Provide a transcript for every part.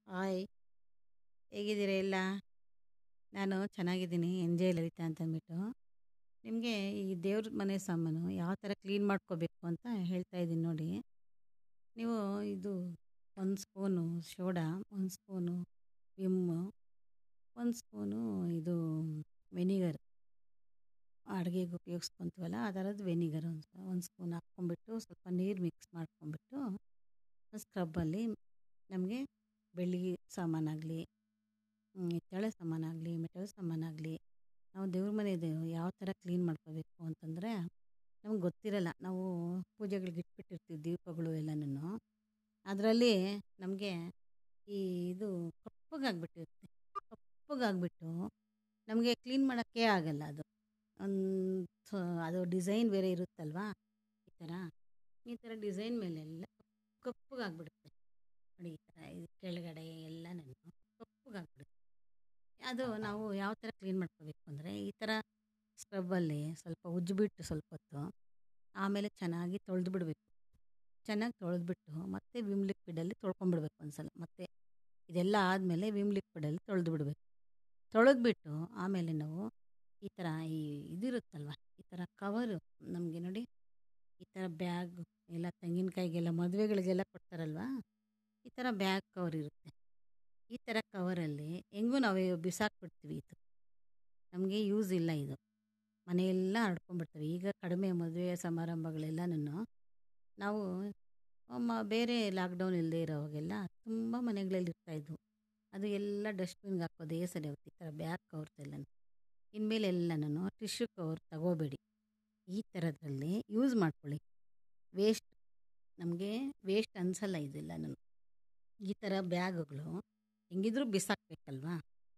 hi ಹೇಗಿದ್ದೀರಾ ಎಲ್ಲ ನಾನು ಚೆನ್ನಾಗಿದ್ದೀನಿ ಎನ್ ಜೆ ಲಲಿತಾ ಅಂತ ಅಂದ್ಬಿಟ್ಟು ನಿಮಗೆ ಈ ದೇವ್ರ ಮನೆ ಸಾಮಾನು ಯಾವ ಥರ ಕ್ಲೀನ್ ಮಾಡ್ಕೋಬೇಕು ಅಂತ ಹೇಳ್ತಾ ಇದ್ದೀನಿ ನೋಡಿ ನೀವು ಇದು ಒಂದು ಸ್ಪೂನು ಸೋಡಾ ಒಂದು ಸ್ಪೂನು ವಿಮ್ಮು ಒಂದು ಸ್ಪೂನು ಇದು ವೆನಿಗರ್ ಅಡುಗೆಗೆ ಉಪಯೋಗಿಸ್ಕೊತೀವಲ್ಲ ಆ ಥರದ್ದು ವೆನಿಗರ್ ಒಂದು ಒಂದು ಸ್ಪೂನ್ ಹಾಕ್ಕೊಂಬಿಟ್ಟು ಸ್ವಲ್ಪ ನೀರು ಮಿಕ್ಸ್ ಮಾಡ್ಕೊಂಬಿಟ್ಟು ಸ್ಕ್ರಬ್ಬಲ್ಲಿ ನಮಗೆ ಬೆಳ್ಳಿ ಸಾಮಾನಾಗಲಿ ಹಿತ್ತಾಳೆ ಸಾಮಾನಾಗಲಿ ಮೆಟಲ್ ಸಾಮಾನಾಗಲಿ ನಾವು ದೇವ್ರ ಮನೆದು ಯಾವ ಥರ ಕ್ಲೀನ್ ಮಾಡ್ಕೋಬೇಕು ಅಂತಂದರೆ ನಮ್ಗೆ ಗೊತ್ತಿರಲ್ಲ ನಾವು ಪೂಜೆಗಳಿಗೆ ಇಟ್ಬಿಟ್ಟಿರ್ತೀವಿ ದೀಪಗಳು ಎಲ್ಲನೂ ಅದರಲ್ಲಿ ನಮಗೆ ಈ ಇದು ಕಪ್ಪಗಾಗ್ಬಿಟ್ಟಿರುತ್ತೆ ಕಪ್ಪಗಾಗ್ಬಿಟ್ಟು ನಮಗೆ ಕ್ಲೀನ್ ಮಾಡೋಕ್ಕೆ ಆಗಲ್ಲ ಅದು ಒಂದು ಅದು ಡಿಸೈನ್ ಬೇರೆ ಇರುತ್ತಲ್ವಾ ಈ ಥರ ಈ ಥರ ಡಿಸೈನ್ ಮೇಲೆಲ್ಲ ಕಪ್ಪಗಾಗ್ಬಿಡುತ್ತೆ ನೋಡಿ ಈ ಥರ ಇದು ಕೆಳಗಡೆ ಎಲ್ಲನೂ ಕಪ್ಪಗಾಗ್ಬಿಡುತ್ತೆ ಅದು ನಾವು ಯಾವ ಥರ ಕ್ಲೀನ್ ಮಾಡ್ಕೋಬೇಕು ಅಂದರೆ ಈ ಥರ ಸ್ಕ್ರಬ್ಬಲ್ಲಿ ಸ್ವಲ್ಪ ಉಜ್ಜಿಬಿಟ್ಟು ಸ್ವಲ್ಪ ಹೊತ್ತು ಆಮೇಲೆ ಚೆನ್ನಾಗಿ ತೊಳೆದು ಬಿಡಬೇಕು ಚೆನ್ನಾಗಿ ತೊಳೆದ್ಬಿಟ್ಟು ಮತ್ತೆ ವಿಮ್ ಲಿಕ್ವಿಡಲ್ಲಿ ತೊಳ್ಕೊಂಬಿಡ್ಬೇಕು ಒಂದು ಸಲ ಮತ್ತೆ ಇದೆಲ್ಲ ಆದಮೇಲೆ ವಿಮ್ ಲಿಕ್ವಿಡಲ್ಲಿ ತೊಳೆದು ಬಿಡಬೇಕು ತೊಳೆದ್ಬಿಟ್ಟು ಆಮೇಲೆ ನಾವು ಈ ಥರ ಈ ಇದಿರುತ್ತಲ್ವ ಈ ಥರ ಕವರು ನಮಗೆ ನೋಡಿ ಈ ಥರ ಬ್ಯಾಗ್ ಎಲ್ಲ ತೆಂಗಿನಕಾಯಿಗೆಲ್ಲ ಮದುವೆಗಳಿಗೆಲ್ಲ ಕೊಡ್ತಾರಲ್ವ ಈ ಥರ ಬ್ಯಾಗ್ ಕವರ್ ಇರುತ್ತೆ ಈ ಥರ ಕವರಲ್ಲಿ ಹೆಂಗೂ ನಾವು ಬಿಸಾಕ್ಬಿಡ್ತೀವಿ ಇದು ನಮಗೆ ಯೂಸ್ ಇಲ್ಲ ಇದು ಮನೆಯೆಲ್ಲ ಹರಡ್ಕೊಂಡ್ಬಿಡ್ತವೆ ಈಗ ಕಡಿಮೆ ಮದುವೆ ಸಮಾರಂಭಗಳೆಲ್ಲನೂ ನಾವು ಮ ಬೇರೆ ಲಾಕ್ಡೌನ್ ಇಲ್ಲದೆ ಇರೋವಾಗೆಲ್ಲ ತುಂಬ ಮನೆಗಳಲ್ಲಿ ಇರ್ತಾಯಿದ್ವು ಅದು ಎಲ್ಲ ಡಸ್ಟ್ಬಿನ್ಗೆ ಹಾಕೋದೇ ಸರಿ ಹೋಗುತ್ತೆ ಈ ಥರ ಬ್ಯಾಗ್ ಕವರ್ಸ್ ಎಲ್ಲನೂ ಇನ್ಮೇಲೆ ಎಲ್ಲನೂ ಟಿಶ್ಯೂ ಕವರ್ ತಗೋಬೇಡಿ ಈ ಥರದ್ರಲ್ಲಿ ಯೂಸ್ ಮಾಡ್ಕೊಳ್ಳಿ ವೇಸ್ಟ್ ನಮಗೆ ವೇಸ್ಟ್ ಅನಿಸಲ್ಲ ಇದೆಲ್ಲನೂ ಈ ಥರ ಬ್ಯಾಗುಗಳು ಹೆಂಗಿದ್ರೂ ಬಿಸಾಕಬೇಕಲ್ವಾ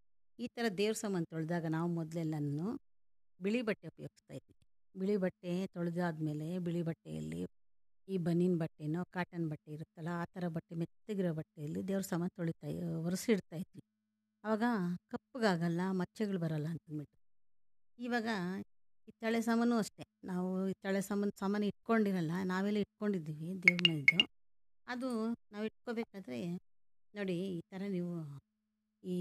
ಈ ಥರ ದೇವ್ರ ಸಾಮಾನು ತೊಳೆದಾಗ ನಾವು ಮೊದಲೆಲ್ಲನೂ ಬಿಳಿ ಬಟ್ಟೆ ಉಪಯೋಗಿಸ್ತಾ ಇದ್ವಿ ಬಿಳಿ ಬಟ್ಟೆ ತೊಳೆದಾದ್ಮೇಲೆ ಬಿಳಿ ಬಟ್ಟೆಯಲ್ಲಿ ಈ ಬನೀನ್ ಬಟ್ಟೆನೋ ಕಾಟನ್ ಬಟ್ಟೆ ಇರುತ್ತಲ್ಲ ಆ ಥರ ಬಟ್ಟೆ ಮೆತ್ತಗಿರೋ ಬಟ್ಟೆಯಲ್ಲಿ ದೇವ್ರ ಸಾಮಾನು ತೊಳಿತಾ ಒರೆಸಿಡ್ತಾ ಇದ್ವಿ ಆವಾಗ ಕಪ್ಪಗಾಗಲ್ಲ ಮಚ್ಚೆಗಳು ಬರಲ್ಲ ಅಂತಂದ್ಬಿಟ್ಟು ಇವಾಗ ಹಿತ್ತಾಳೆ ಸಾಮಾನು ಅಷ್ಟೇ ನಾವು ಹಿತ್ತಾಳೆ ಸಾಮಾನು ಸಾಮಾನು ಇಟ್ಕೊಂಡಿರಲ್ಲ ನಾವೆಲ್ಲ ಇಟ್ಕೊಂಡಿದ್ದೀವಿ ದೇವ್ರ ಮನೆದು ಅದು ನಾವು ಇಟ್ಕೋಬೇಕಾದ್ರೆ ನೋಡಿ ಈ ಥರ ನೀವು ಈ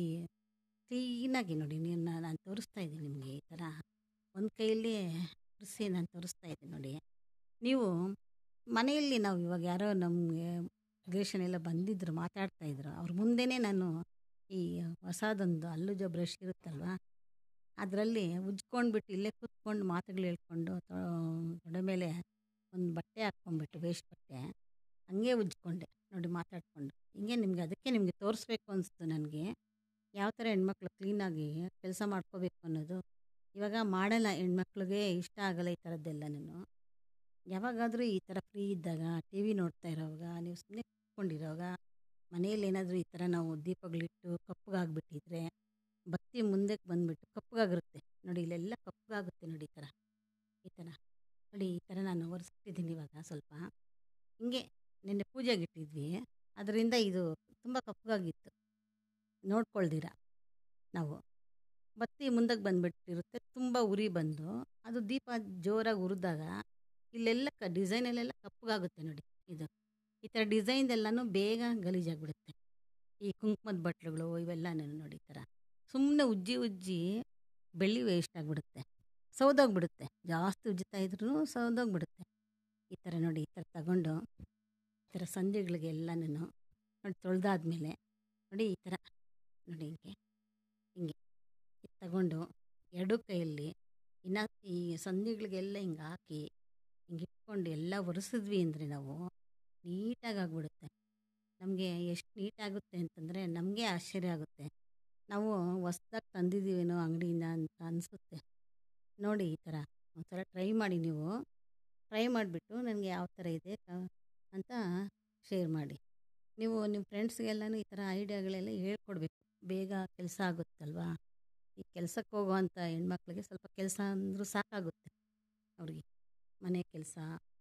ಕ್ಲೀನಾಗಿ ನೋಡಿ ನೀವು ನಾನು ತೋರಿಸ್ತಾ ಇದ್ದೀನಿ ನಿಮಗೆ ಈ ಥರ ಒಂದು ಕೈಯಲ್ಲಿ ಒರೆಸಿ ನಾನು ತೋರಿಸ್ತಾ ಇದ್ದೀನಿ ನೋಡಿ ನೀವು ಮನೆಯಲ್ಲಿ ನಾವು ಇವಾಗ ಯಾರೋ ನಮಗೆ ರಿಲೇಷನ್ ಎಲ್ಲ ಬಂದಿದ್ದರು ಮಾತಾಡ್ತಾಯಿದ್ರು ಅವ್ರ ಮುಂದೆನೇ ನಾನು ಈ ಹೊಸದೊಂದು ಹಲ್ಲುಜ್ಜೋ ಬ್ರಷ್ ಇರುತ್ತಲ್ವ ಅದರಲ್ಲಿ ಉಜ್ಕೊಂಡ್ಬಿಟ್ಟು ಇಲ್ಲೇ ಕೂತ್ಕೊಂಡು ಮಾತುಗಳು ಹೇಳ್ಕೊಂಡು ತೊಡೆ ಮೇಲೆ ಒಂದು ಬಟ್ಟೆ ಹಾಕ್ಕೊಂಡ್ಬಿಟ್ಟು ವೇಸ್ಟ್ ಬಟ್ಟೆ ಹಂಗೆ ಉಜ್ಕೊಂಡೆ ನೋಡಿ ಮಾತಾಡಿಕೊಂಡು ಹಿಂಗೆ ನಿಮಗೆ ಅದಕ್ಕೆ ನಿಮಗೆ ತೋರಿಸ್ಬೇಕು ಅನಿಸ್ತು ನನಗೆ ಯಾವ ಥರ ಹೆಣ್ಮಕ್ಳು ಕ್ಲೀನಾಗಿ ಕೆಲಸ ಮಾಡ್ಕೋಬೇಕು ಅನ್ನೋದು ಇವಾಗ ಮಾಡಲ್ಲ ಹೆಣ್ಮಕ್ಳಿಗೆ ಇಷ್ಟ ಆಗಲ್ಲ ಈ ಥರದ್ದೆಲ್ಲನೂ ಯಾವಾಗಾದರೂ ಈ ಥರ ಫ್ರೀ ಇದ್ದಾಗ ಟಿ ವಿ ನೋಡ್ತಾ ಇರೋವಾಗ ನೀವು ಸುಮ್ಮನೆ ಕೂತ್ಕೊಂಡಿರೋವಾಗ ಮನೇಲಿ ಏನಾದರೂ ಈ ಥರ ನಾವು ದೀಪಗಳಿಟ್ಟು ಕಪ್ಪಗಾಗ್ಬಿಟ್ಟಿದ್ರೆ ಬತ್ತಿ ಮುಂದಕ್ಕೆ ಬಂದುಬಿಟ್ಟು ಕಪ್ಪಗಾಗಿರುತ್ತೆ ನೋಡಿ ಇಲ್ಲೆಲ್ಲ ಕಪ್ಪಗಾಗುತ್ತೆ ನೋಡಿ ಈ ಥರ ಈ ಥರ ನೋಡಿ ಈ ಥರ ನಾನು ಒರೆಸ್ಬಿಟ್ಟಿದ್ದೀನಿ ಇವಾಗ ಸ್ವಲ್ಪ ಹಿಂಗೆ ನಿನ್ನೆ ಪೂಜೆಗೆ ಇಟ್ಟಿದ್ವಿ ಅದರಿಂದ ಇದು ತುಂಬ ಕಪ್ಪಗಾಗಿತ್ತು ನೋಡ್ಕೊಳ್ದಿರ ನಾವು ಬತ್ತಿ ಮುಂದಕ್ಕೆ ಬಂದುಬಿಟ್ಟಿರುತ್ತೆ ತುಂಬ ಉರಿ ಬಂದು ಅದು ದೀಪ ಜೋರಾಗಿ ಉರಿದಾಗ ಇಲ್ಲೆಲ್ಲ ಕ ಡಿಸೈನಲ್ಲೆಲ್ಲ ಕಪ್ಪಗಾಗುತ್ತೆ ನೋಡಿ ಇದು ಈ ಥರ ಡಿಸೈನ್ದೆಲ್ಲನೂ ಬೇಗ ಗಲೀಜಾಗಿಬಿಡುತ್ತೆ ಈ ಕುಂಕುಮದ ಬಟ್ಲುಗಳು ಇವೆಲ್ಲನೂ ನೋಡಿ ಈ ಥರ ಸುಮ್ಮನೆ ಉಜ್ಜಿ ಉಜ್ಜಿ ಬೆಳ್ಳಿ ವೇಸ್ಟ್ ಆಗಿಬಿಡುತ್ತೆ ಸೌದೋಗ್ಬಿಡುತ್ತೆ ಜಾಸ್ತಿ ಉಜ್ಜುತ್ತಾ ಇದ್ರೂ ಸೌದೋಗ್ಬಿಡುತ್ತೆ ಈ ಥರ ನೋಡಿ ಈ ಥರ ತಗೊಂಡು ಈ ಥರ ಸಂಜೆಗಳಿಗೆ ಎಲ್ಲನೂ ನೋಡಿ ತೊಳೆದಾದ್ಮೇಲೆ ನೋಡಿ ಈ ಥರ ನೋಡಿ ಹಿಂಗೆ ಹಿಂಗೆ ಇದು ತಗೊಂಡು ಎರಡು ಕೈಯಲ್ಲಿ ಇನ್ನು ಈ ಸಂಧಿಗಳಿಗೆಲ್ಲ ಹಿಂಗೆ ಹಾಕಿ ಹಿಂಗೆ ಇಟ್ಕೊಂಡು ಎಲ್ಲ ಒರೆಸಿದ್ವಿ ಅಂದರೆ ನಾವು ನೀಟಾಗಿ ಆಗಿಬಿಡುತ್ತೆ ನಮಗೆ ಎಷ್ಟು ನೀಟಾಗುತ್ತೆ ಅಂತಂದರೆ ನಮಗೆ ಆಶ್ಚರ್ಯ ಆಗುತ್ತೆ ನಾವು ಹೊಸ್ದಾಗಿ ತಂದಿದ್ದೀವೇನೋ ಅಂಗಡಿಯಿಂದ ಅಂತ ಅನಿಸುತ್ತೆ ನೋಡಿ ಈ ಥರ ಒಂದ್ಸಲ ಟ್ರೈ ಮಾಡಿ ನೀವು ಟ್ರೈ ಮಾಡಿಬಿಟ್ಟು ನನಗೆ ಯಾವ ಥರ ಇದೆ ಅಂತ ಶೇರ್ ಮಾಡಿ ನೀವು ನಿಮ್ಮ ಫ್ರೆಂಡ್ಸ್ಗೆಲ್ಲನೂ ಈ ಥರ ಐಡಿಯಾಗಳೆಲ್ಲ ಹೇಳ್ಕೊಡ್ಬೇಕು ಬೇಗ ಕೆಲಸ ಆಗುತ್ತಲ್ವಾ ಈ ಕೆಲಸಕ್ಕೆ ಹೋಗುವಂಥ ಹೆಣ್ಮಕ್ಳಿಗೆ ಸ್ವಲ್ಪ ಕೆಲಸ ಅಂದರೂ ಸಾಕಾಗುತ್ತೆ ಅವ್ರಿಗೆ ಮನೆ ಕೆಲಸ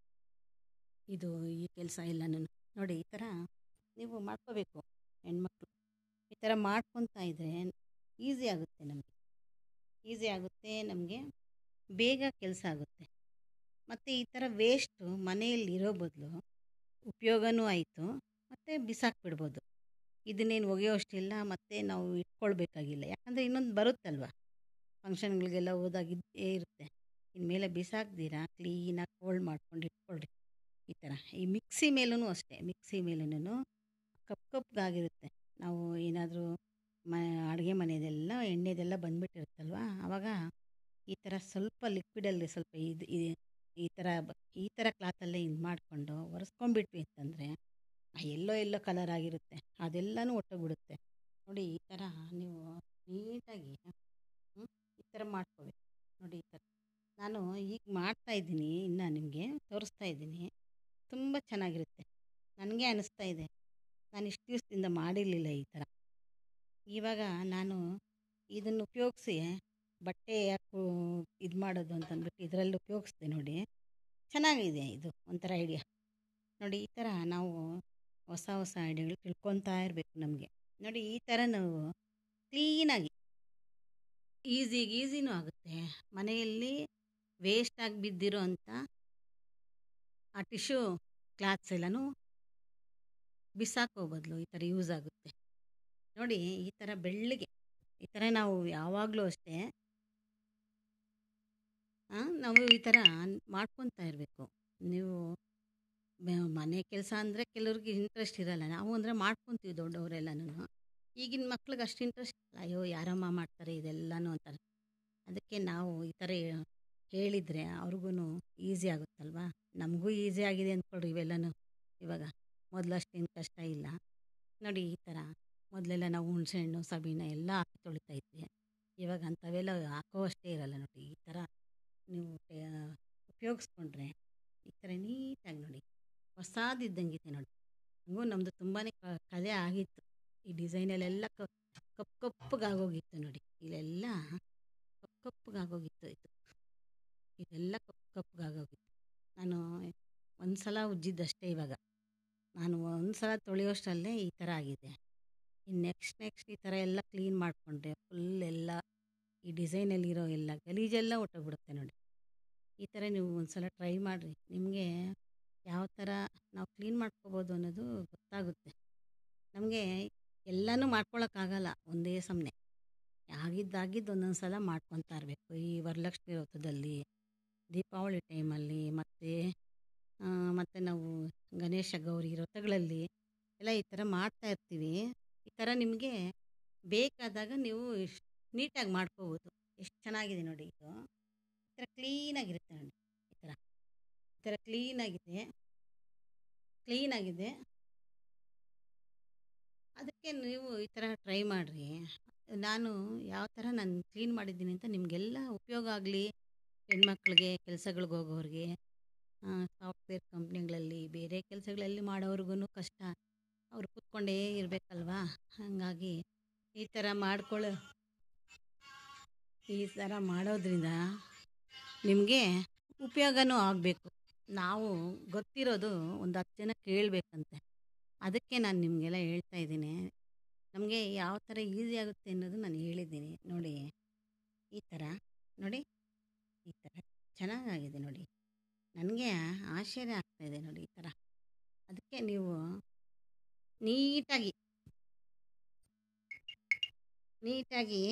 ಇದು ಈ ಕೆಲಸ ಎಲ್ಲನೂ ನೋಡಿ ಈ ಥರ ನೀವು ಮಾಡ್ಕೋಬೇಕು ಹೆಣ್ಮಕ್ಳು ಈ ಥರ ಮಾಡ್ಕೊತಾ ಇದ್ದರೆ ಈಸಿ ಆಗುತ್ತೆ ನಮಗೆ ಈಸಿ ಆಗುತ್ತೆ ನಮಗೆ ಬೇಗ ಕೆಲಸ ಆಗುತ್ತೆ ಮತ್ತು ಈ ಥರ ವೇಸ್ಟು ಮನೆಯಲ್ಲಿ ಇರೋ ಬದಲು ಉಪಯೋಗನೂ ಆಯಿತು ಮತ್ತು ಬಿಸಾಕ್ಬಿಡ್ಬೋದು ಇದನ್ನೇನು ಒಗೆಯೋಷ್ಟಿಲ್ಲ ಮತ್ತು ನಾವು ಇಟ್ಕೊಳ್ಬೇಕಾಗಿಲ್ಲ ಯಾಕಂದರೆ ಇನ್ನೊಂದು ಬರುತ್ತಲ್ವ ಫಂಕ್ಷನ್ಗಳಿಗೆಲ್ಲ ಹೋದಾಗ ಇದ್ದೇ ಇರುತ್ತೆ ಇನ್ಮೇಲೆ ಬಿಸಾಕ್ದಿರ ಕ್ಲೀನಾಗಿ ಫೋಲ್ಡ್ ಮಾಡ್ಕೊಂಡು ಇಟ್ಕೊಳ್ರಿ ಈ ಥರ ಈ ಮಿಕ್ಸಿ ಮೇಲೂ ಅಷ್ಟೇ ಮಿಕ್ಸಿ ಮೇಲೂ ಕಪ್ಪು ಕಪ್ಪಗಾಗಿರುತ್ತೆ ನಾವು ಏನಾದರೂ ಮ ಅಡುಗೆ ಮನೆಯದೆಲ್ಲ ಎಣ್ಣೆದೆಲ್ಲ ಬಂದುಬಿಟ್ಟಿರುತ್ತಲ್ವ ಆವಾಗ ಈ ಥರ ಸ್ವಲ್ಪ ಲಿಕ್ವಿಡಲ್ಲಿ ಸ್ವಲ್ಪ ಇದು ಈ ಥರ ಬ ಈ ಥರ ಕ್ಲಾತಲ್ಲೇ ಇದು ಮಾಡಿಕೊಂಡು ಒರೆಸ್ಕೊಂಡ್ಬಿಟ್ವಿ ಅಂತಂದರೆ ಎಲ್ಲೋ ಎಲ್ಲೋ ಕಲರ್ ಆಗಿರುತ್ತೆ ಅದೆಲ್ಲನೂ ಒಟ್ಟೋಗ್ಬಿಡುತ್ತೆ ನೋಡಿ ಈ ಥರ ನೀವು ನೀಟಾಗಿ ಈ ಥರ ಮಾಡ್ಕೋಬೇಕು ನೋಡಿ ಈ ಥರ ನಾನು ಈಗ ಮಾಡ್ತಾಯಿದ್ದೀನಿ ಇನ್ನು ನಿಮಗೆ ತೋರಿಸ್ತಾ ಇದ್ದೀನಿ ತುಂಬ ಚೆನ್ನಾಗಿರುತ್ತೆ ನನಗೆ ಅನ್ನಿಸ್ತಾ ಇದೆ ನಾನು ಇಷ್ಟು ದಿವಸದಿಂದ ಮಾಡಿರಲಿಲ್ಲ ಈ ಥರ ಇವಾಗ ನಾನು ಇದನ್ನು ಉಪಯೋಗಿಸಿ ಬಟ್ಟೆ ಯಾಕೆ ಇದು ಮಾಡೋದು ಅಂತಂದ್ಬಿಟ್ಟು ಇದರಲ್ಲಿ ಉಪಯೋಗಿಸ್ದೆ ನೋಡಿ ಚೆನ್ನಾಗಿದೆ ಇದು ಒಂಥರ ಐಡಿಯಾ ನೋಡಿ ಈ ಥರ ನಾವು ಹೊಸ ಹೊಸ ಐಡಿಯಾಗಳು ತಿಳ್ಕೊತಾ ಇರಬೇಕು ನಮಗೆ ನೋಡಿ ಈ ಥರ ನಾವು ಕ್ಲೀನಾಗಿ ಈಸಿಗೆ ಈಸಿನೂ ಆಗುತ್ತೆ ಮನೆಯಲ್ಲಿ ವೇಸ್ಟಾಗಿ ಬಿದ್ದಿರೋ ಅಂಥ ಆ ಟಿಶ್ಯೂ ಕ್ಲಾತ್ಸ್ ಎಲ್ಲನೂ ಬಿಸಾಕೋ ಬದಲು ಈ ಥರ ಯೂಸ್ ಆಗುತ್ತೆ ನೋಡಿ ಈ ಥರ ಬೆಳ್ಳಗೆ ಈ ಥರ ನಾವು ಯಾವಾಗಲೂ ಅಷ್ಟೇ ನಾವು ಈ ಥರ ಮಾಡ್ಕೊತಾ ಇರಬೇಕು ನೀವು ಮನೆ ಕೆಲಸ ಅಂದರೆ ಕೆಲವ್ರಿಗೆ ಇಂಟ್ರೆಸ್ಟ್ ಇರಲ್ಲ ನಾವು ಅಂದರೆ ಮಾಡ್ಕೊತೀವಿ ದೊಡ್ಡವರೆಲ್ಲನೂ ಈಗಿನ ಮಕ್ಳಿಗೆ ಅಷ್ಟು ಇಂಟ್ರೆಸ್ಟ್ ಇಲ್ಲ ಅಯ್ಯೋ ಯಾರಮ್ಮ ಮಾಡ್ತಾರೆ ಇದೆಲ್ಲನೂ ಅಂತಾರೆ ಅದಕ್ಕೆ ನಾವು ಈ ಥರ ಹೇಳಿದರೆ ಅವ್ರಿಗೂ ಈಸಿ ಆಗುತ್ತಲ್ವ ನಮಗೂ ಈಸಿ ಆಗಿದೆ ಅಂದ್ಕೊಳ್ರಿ ಇವೆಲ್ಲನೂ ಇವಾಗ ಮೊದಲಷ್ಟೇನು ಕಷ್ಟ ಇಲ್ಲ ನೋಡಿ ಈ ಥರ ಮೊದಲೆಲ್ಲ ನಾವು ಹುಣಸೆಹಣ್ಣು ಸಬೀನ ಎಲ್ಲ ಹಾಕಿ ತೊಳಿತಾ ಇದ್ವಿ ಇವಾಗ ಅಂಥವೆಲ್ಲ ಹಾಕೋ ಅಷ್ಟೇ ಇರಲ್ಲ ನೋಡಿ ಈ ಥರ ನೀವು ಉಪಯೋಗಿಸ್ಕೊಂಡ್ರೆ ಈ ಥರ ನೀಟಾಗಿ ನೋಡಿ ಹೊಸಾದಿದ್ದಂಗಿದೆ ನೋಡಿ ಹಂಗೂ ನಮ್ಮದು ತುಂಬಾ ಕಲೆ ಆಗಿತ್ತು ಈ ಡಿಸೈನಲ್ಲೆಲ್ಲ ಕಪ್ಪು ಕಪ್ಪಗಾಗೋಗಿತ್ತು ನೋಡಿ ಇಲ್ಲೆಲ್ಲ ಕಪ್ಪು ಕಪ್ಪಗಾಗೋಗಿತ್ತು ಇದು ಇದೆಲ್ಲ ಕಪ್ಪು ಕಪ್ಪಗಾಗೋಗಿತ್ತು ನಾನು ಒಂದು ಸಲ ಉಜ್ಜಿದ್ದಷ್ಟೇ ಇವಾಗ ನಾನು ಒಂದು ಸಲ ತೊಳೆಯೋಷ್ಟರಲ್ಲೇ ಈ ಥರ ಆಗಿದೆ ಇನ್ನು ನೆಕ್ಸ್ಟ್ ನೆಕ್ಸ್ಟ್ ಈ ಥರ ಎಲ್ಲ ಕ್ಲೀನ್ ಮಾಡಿಕೊಂಡ್ರೆ ಫುಲ್ ಎಲ್ಲ ಈ ಡಿಸೈನಲ್ಲಿರೋ ಎಲ್ಲ ಗಲೀಜೆಲ್ಲ ಹೊಟ್ಟೋಗ್ಬಿಡುತ್ತೆ ನೋಡಿ ಈ ಥರ ನೀವು ಒಂದು ಸಲ ಟ್ರೈ ಮಾಡಿರಿ ನಿಮಗೆ ಯಾವ ಥರ ನಾವು ಕ್ಲೀನ್ ಮಾಡ್ಕೋಬೋದು ಅನ್ನೋದು ಗೊತ್ತಾಗುತ್ತೆ ನಮಗೆ ಎಲ್ಲನೂ ಮಾಡ್ಕೊಳಕ್ಕಾಗಲ್ಲ ಒಂದೇ ಸಮನೆ ಆಗಿದ್ದಾಗಿದ್ದು ಒಂದೊಂದು ಸಲ ಮಾಡ್ಕೊತಾ ಇರಬೇಕು ಈ ವರಲಕ್ಷ್ಮಿ ವ್ರತದಲ್ಲಿ ದೀಪಾವಳಿ ಟೈಮಲ್ಲಿ ಮತ್ತು ಮತ್ತು ನಾವು ಗಣೇಶ ಗೌರಿ ವ್ರತಗಳಲ್ಲಿ ಎಲ್ಲ ಈ ಥರ ಮಾಡ್ತಾ ಇರ್ತೀವಿ ಈ ಥರ ನಿಮಗೆ ಬೇಕಾದಾಗ ನೀವು ನೀಟಾಗಿ ಮಾಡ್ಕೋಬೋದು ಎಷ್ಟು ಚೆನ್ನಾಗಿದೆ ನೋಡಿ ಇದು ಈ ಥರ ಕ್ಲೀನಾಗಿರುತ್ತೆ ನೋಡಿ ಈ ಥರ ಈ ಥರ ಕ್ಲೀನಾಗಿದೆ ಕ್ಲೀನಾಗಿದೆ ಅದಕ್ಕೆ ನೀವು ಈ ಥರ ಟ್ರೈ ಮಾಡಿರಿ ನಾನು ಯಾವ ಥರ ನಾನು ಕ್ಲೀನ್ ಮಾಡಿದ್ದೀನಿ ಅಂತ ನಿಮಗೆಲ್ಲ ಉಪಯೋಗ ಆಗಲಿ ಹೆಣ್ಮಕ್ಳಿಗೆ ಕೆಲ್ಸಗಳಿಗೆ ಹೋಗೋರಿಗೆ ಸಾಫ್ಟ್ವೇರ್ ಕಂಪ್ನಿಗಳಲ್ಲಿ ಬೇರೆ ಕೆಲಸಗಳಲ್ಲಿ ಮಾಡೋರ್ಗು ಕಷ್ಟ ಅವ್ರು ಕೂತ್ಕೊಂಡೇ ಇರಬೇಕಲ್ವಾ ಹಾಗಾಗಿ ಈ ಥರ ಮಾಡ್ಕೊಳ್ಳೋ ಈ ಥರ ಮಾಡೋದ್ರಿಂದ ನಿಮಗೆ ಉಪಯೋಗನೂ ಆಗಬೇಕು ನಾವು ಗೊತ್ತಿರೋದು ಒಂದು ಹತ್ತು ಜನ ಕೇಳಬೇಕಂತೆ ಅದಕ್ಕೆ ನಾನು ನಿಮಗೆಲ್ಲ ಹೇಳ್ತಾ ಇದ್ದೀನಿ ನಮಗೆ ಯಾವ ಥರ ಈಸಿ ಆಗುತ್ತೆ ಅನ್ನೋದು ನಾನು ಹೇಳಿದ್ದೀನಿ ನೋಡಿ ಈ ಥರ ನೋಡಿ ಈ ಥರ ಚೆನ್ನಾಗಾಗಿದೆ ನೋಡಿ ನನಗೆ ಆಶ್ಚರ್ಯ ಆಗ್ತಾಯಿದೆ ನೋಡಿ ಈ ಥರ ಅದಕ್ಕೆ ನೀವು ನೀಟಾಗಿ ನೀಟಾಗಿ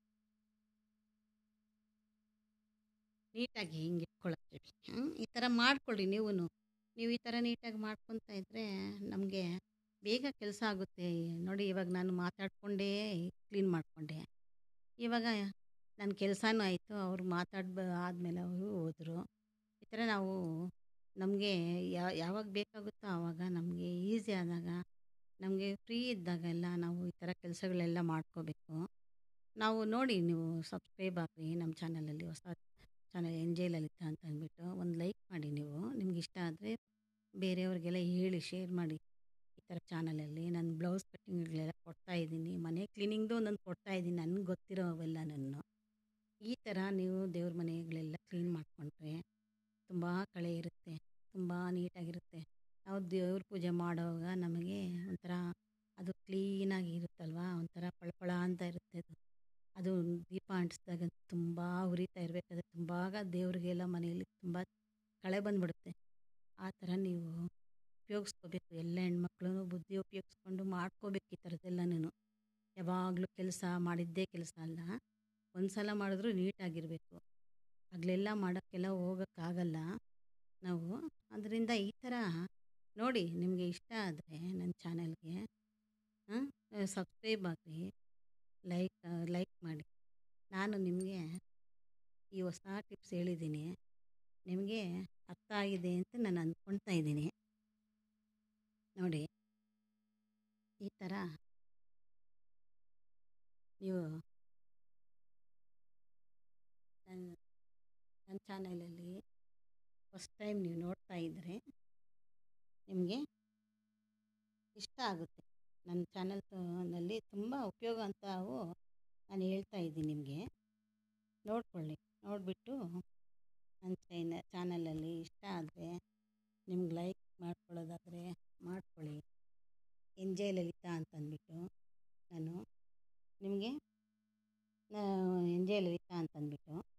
ನೀಟಾಗಿ ಹಿಂಗೆ ಇಟ್ಕೊಳ್ಳೋಕ್ಕೆ ಈ ಥರ ಮಾಡ್ಕೊಳ್ಳಿ ನೀವು ನೀವು ಈ ಥರ ನೀಟಾಗಿ ಮಾಡ್ಕೊತಾ ಇದ್ದರೆ ನಮಗೆ ಬೇಗ ಕೆಲಸ ಆಗುತ್ತೆ ನೋಡಿ ಇವಾಗ ನಾನು ಮಾತಾಡಿಕೊಂಡೇ ಕ್ಲೀನ್ ಮಾಡಿಕೊಂಡೆ ಇವಾಗ ನನ್ನ ಕೆಲಸನೂ ಆಯಿತು ಅವ್ರು ಮಾತಾಡಿ ಆದಮೇಲೆ ಅವರು ಹೋದರು ಈ ಥರ ನಾವು ನಮಗೆ ಯಾವಾಗ ಬೇಕಾಗುತ್ತೋ ಆವಾಗ ನಮಗೆ ಈಸಿ ಆದಾಗ ನಮಗೆ ಫ್ರೀ ಇದ್ದಾಗೆಲ್ಲ ನಾವು ಈ ಥರ ಕೆಲಸಗಳೆಲ್ಲ ಮಾಡ್ಕೋಬೇಕು ನಾವು ನೋಡಿ ನೀವು ಸಬ್ಸ್ಕ್ರೈಬ್ ಆಗಿರಿ ನಮ್ಮ ಚಾನಲಲ್ಲಿ ಹೊಸ ಚಾನಲ್ ಎನ್ ಜೆ ಲಲಿತಾ ಅಂತ ಅಂದ್ಬಿಟ್ಟು ಒಂದು ಲೈಕ್ ಮಾಡಿ ನೀವು ನಿಮ್ಗೆ ಇಷ್ಟ ಆದರೆ ಬೇರೆಯವ್ರಿಗೆಲ್ಲ ಹೇಳಿ ಶೇರ್ ಮಾಡಿ ಈ ಥರ ಚಾನಲಲ್ಲಿ ನಾನು ಬ್ಲೌಸ್ ಕಟ್ಟಿಂಗ್ಗಳೆಲ್ಲ ಕೊಡ್ತಾ ಇದ್ದೀನಿ ಮನೆ ಕ್ಲೀನಿಂಗ್ದು ಒಂದೊಂದು ಕೊಡ್ತಾ ಇದ್ದೀನಿ ನನಗೆ ಗೊತ್ತಿರೋ ಅವೆಲ್ಲ ನಾನು ಈ ಥರ ನೀವು ದೇವ್ರ ಮನೆಗಳೆಲ್ಲ ಕ್ಲೀನ್ ಮಾಡಿಕೊಂಡ್ರೆ ತುಂಬ ಕಳೆ ಇರುತ್ತೆ ತುಂಬ ನೀಟಾಗಿರುತ್ತೆ ನಾವು ದೇವ್ರ ಪೂಜೆ ಮಾಡುವಾಗ ನಮಗೆ ಒಂಥರ ಅದು ಕ್ಲೀನಾಗಿ ಇರುತ್ತಲ್ವ ಒಂಥರ ಪಳಪಳ ಅಂತ ಇರುತ್ತೆ ಅದು ಅದು ದೀಪ ಅಂಟಿಸಿದಾಗ ತುಂಬ ಉರಿತಾ ಇರಬೇಕಾದ್ರೆ ತುಂಬ ದೇವ್ರಿಗೆಲ್ಲ ಮನೆಯಲ್ಲಿ ತುಂಬ ಕಳೆ ಬಂದುಬಿಡುತ್ತೆ ಆ ಥರ ನೀವು ಉಪಯೋಗಿಸ್ಕೋಬೇಕು ಎಲ್ಲ ಹೆಣ್ಮಕ್ಳು ಬುದ್ಧಿ ಉಪಯೋಗಿಸ್ಕೊಂಡು ಮಾಡ್ಕೋಬೇಕು ಈ ಥರದ್ದೆಲ್ಲ ಯಾವಾಗಲೂ ಕೆಲಸ ಮಾಡಿದ್ದೇ ಕೆಲಸ ಅಲ್ಲ ಒಂದು ಸಲ ಮಾಡಿದ್ರೂ ನೀಟಾಗಿರಬೇಕು ಹಗಲೆಲ್ಲ ಮಾಡೋಕ್ಕೆಲ್ಲ ಹೋಗೋಕ್ಕಾಗಲ್ಲ ನಾವು ಅದರಿಂದ ಈ ಥರ ನೋಡಿ ನಿಮಗೆ ಇಷ್ಟ ಆದರೆ ನನ್ನ ಚಾನೆಲ್ಗೆ ಸಬ್ಸ್ಕ್ರೈಬ್ ಆಗಿರಿ ಲೈಕ್ ಲೈಕ್ ಮಾಡಿ ನಾನು ನಿಮಗೆ ಈ ಹೊಸ ಟಿಪ್ಸ್ ಹೇಳಿದ್ದೀನಿ ನಿಮಗೆ ಅರ್ಥ ಆಗಿದೆ ಅಂತ ನಾನು ಅಂದ್ಕೊಳ್ತಾ ಇದ್ದೀನಿ ನೋಡಿ ಈ ಥರ ನೀವು ನನ್ನ ನನ್ನ ಚಾನಲಲ್ಲಿ ಫಸ್ಟ್ ಟೈಮ್ ನೀವು ನೋಡ್ತಾ ಇದ್ದರೆ ನಿಮಗೆ ಇಷ್ಟ ಆಗುತ್ತೆ ನನ್ನ ಚಾನಲ್ ನಲ್ಲಿ ತುಂಬ ಉಪಯೋಗ ಅಂತವು ನಾನು ಹೇಳ್ತಾ ಇದ್ದೀನಿ ನಿಮಗೆ ನೋಡಿಕೊಳ್ಳಿ ನೋಡಿಬಿಟ್ಟು ನನ್ನ ಚೈನ ಚಾನಲಲ್ಲಿ ಇಷ್ಟ ಆದರೆ ನಿಮ್ಗೆ ಲೈಕ್ ಮಾಡ್ಕೊಳ್ಳೋದಾದರೆ ಮಾಡ್ಕೊಳ್ಳಿ ಎನ್ ಜೆ ಲಲಿತಾ ಅಂತಂದ್ಬಿಟ್ಟು ನಾನು ನಿಮಗೆ ಎನ್ ಜೆ ಲಲಿತಾ ಅಂತಂದ್ಬಿಟ್ಟು